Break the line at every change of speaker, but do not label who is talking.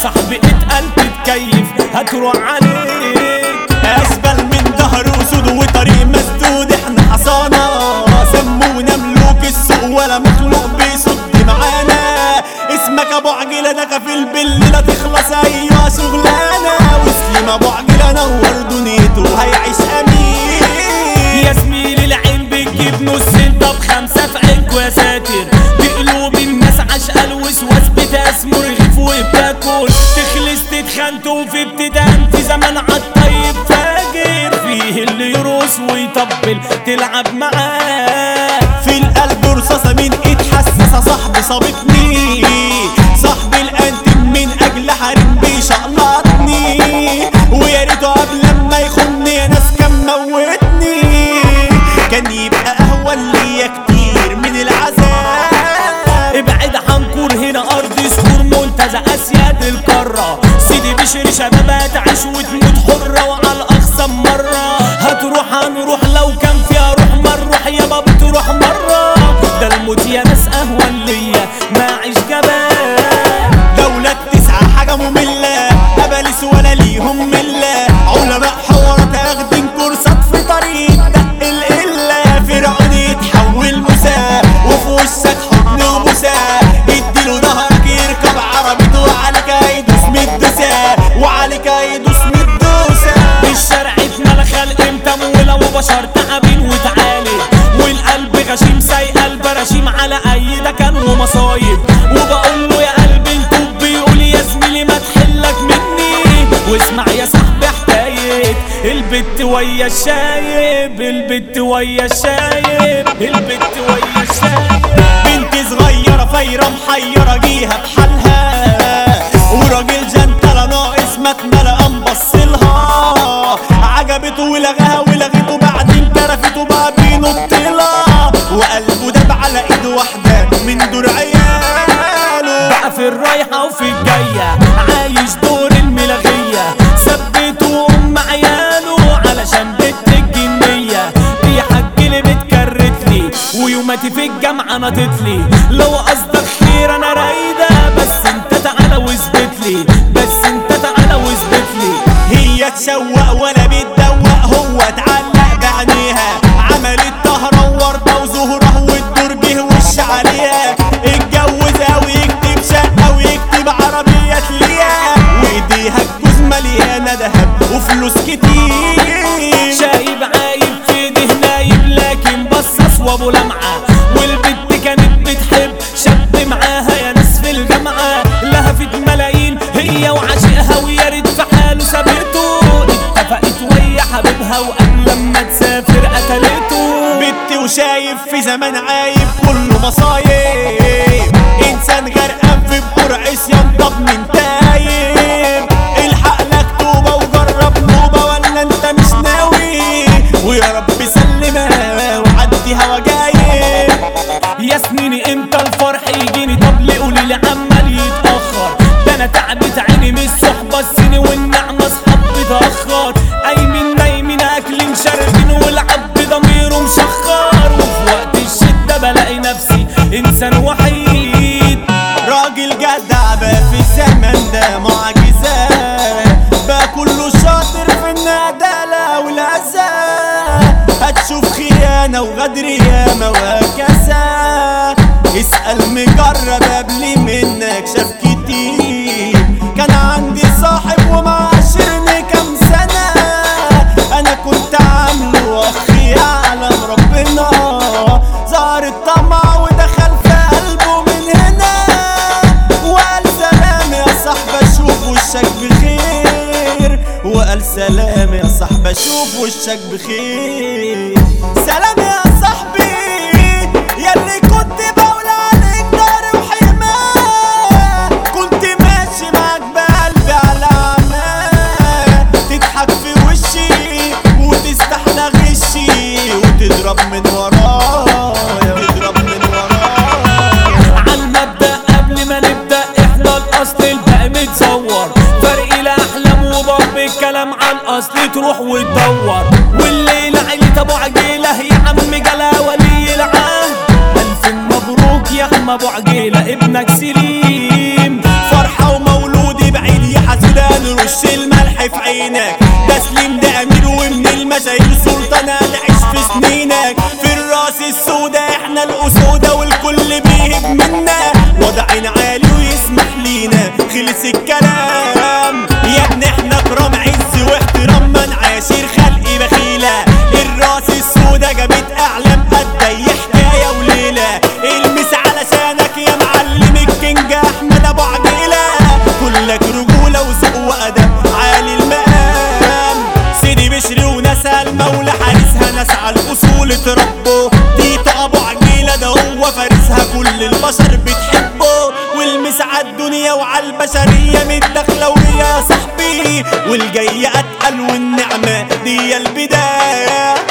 صاحبي اتقل تتكيف هتروح عليك
اسبل من ظهر وسود وطريق مسدود احنا حصانة سمونا ملوك السوق ولا مخلوق بيصد معانا اسمك ابو عجلة ده كفيل بالليلة تخلص ايوه شغلانة وسليم ابو عجلة نور دنيته هيعيش امين
يا زميلي العين بتجيب نص انت بخمسة في عينكو يا ساتر بقلوب الناس عشقة الوسواس بتسمر رغيف وبتاكل تخلص تتخنتوا في ابتداء في زمان عالطيب فاجر فيه اللي يرقص ويطبل تلعب معاه
في القلب رصاصة مين اتحسس صاحبي صابتني صاحبي الانتم من اجل حريم بيشقلطني ويا ريته قبل لما يخوني يا ناس كان موتني كان يبقى اهون ليا كتير من العذاب
ابعد حنكور هنا ارض صخور منتزه اسياد القاره سيدي بشر شبابها تعيش وتموت حره وعلى الاقصى مره هتروح هنروح لو كان فيها روح ما نروح يابا بتروح مره ده الموت يا ناس اهون ليا ما اعيش جبان
دولة تسعة حاجة مملة أبلس ولا ليهم ملة علماء حوارات اخدين كورسات في طريق دق القلة فرعون يتحول موسى وفي وشك حضن وبوسة اديله ظهرك يركب عربيته وعليك هيدوس مدوسة وعليك هيدوس مدوسة
الشارع اتملى خلق متمولة وبشر تعبين وتعالي والقلب غشيم سايقة البراشيم على اي دكان ومصايب وبقول له يا قلبي انتوب بيقول يا زميلي ما تحلك مني واسمع يا صاحبي حكاية البت ويا الشايب البت ويا الشايب البت ويا الشايب
بنت صغيرة فايرة محيرة جيها بحالها وراجل جنتلة ناقص ما اتملى قام بصلها عجبته ولغاها ولغيته بعدين كرفته بقى بينط لها وقلبه داب على ايد واحدة من دور عياله
بقى في الرايحة وفي الجاية عايش دور الملغية ثبته أم عياله علشان بنت الجنية دي حاج اللي بتكرت لي ويوماتي في الجامعة نطت لي لو قصدك خير أنا رايدة بس أنت تعالى واثبت لي بس أنت تعالى واثبت لي
هي تشوق ولا بتدوق هو اتعلق بعينيها عملت طهرة ووردة وزهرة والدور جه وش عليها اتجوزها ويكتب شقة ويكتب عربية ليها وايديها الجوز مليانة دهب وفلوس كتير
شايب عايب في ايده نايب لكن بصص وابو لمعة والبنت كانت بتحب شاب معاها يا ناس في الجامعة لهفت ملايين هي وعشقها ويا ريت في حاله سابته اتفقت ويا حبيبها وقبل لما تسافر قتلته
بت وشايف في زمان عايب كله مصايب انسان غرقان في بحور عصيان طب من تايب الحق لك توبة وجرب نوبة ولا انت مش ناوي ويا رب سلمها وعدي هوا جايب
يا سنيني امتى الفرح يجيني طب ليه قولي لي عمال يتاخر ده انا تعبت عيني من الصحبه السني والنعمه اصحاب بتاخر قايمين نايمين اكلين شاربين والعبد ضميره مشخر وفي وقت الشده بلاقي نفسي انسان وحيد
راجل جدع بقى في الزمن ده معجزات بقى كله شاطر في الندالة والأذى هتشوف خيانة وغدر ياما وهكذا اسأل مجرب قبل منك شاف كتير كان عندي صاحب ومعاشرني كام سنة أنا كنت عامله أخ يعلم ربنا ظهر الطمع ودخل في قلبه من هنا وقال سلام يا صاحبي اشوف وشك بخير وقال سلام يا صاحبي اشوف وشك بخير سلام يا صاحبي ياللي كنت بقول عليك دار وحماه كنت ماشي معاك بقلبي على عماه تضحك في وشي وتستحلى غشي وتضرب من ورايا تضرب من ورايا
عالمبدأ قبل ما نبدأ احنا الأصل الباقي متصور فرق الأحلام وباب الكلام عن الأصل تروح وتدور والليلة عيلة أبو عجيلة يا عم جلا ولي العهد ألف مبروك يا عم أبو عجيلة ابنك سليم
فرحة ومولودي بعيد عينك تسليم ده امير ومن المشاهير سلطان هنعيش في سنينك في الراس السودا احنا الاسودة والكل بيهب منا وضعنا عالي ويسمح لينا خلص الكلام يا ابني احنا كرام عز واحترام من عاشر خلقي بخيلة الراس السودا جابت اعلام قد اي حكاية وليلة المس علشانك يا معلم الكينج احمد ابو عجيلة كلك رجولة وذوق وادب عالي المقام سيدي بشري ونسى المولى حارسها ناس على الاصول اتربوا تيتو ابو عجيلة ده هو فارسها كل البشر بتحبه والمس على الدنيا وعلى البشرية متداخلة ويا صاحبي والجاي اتقل والنعمة دي البداية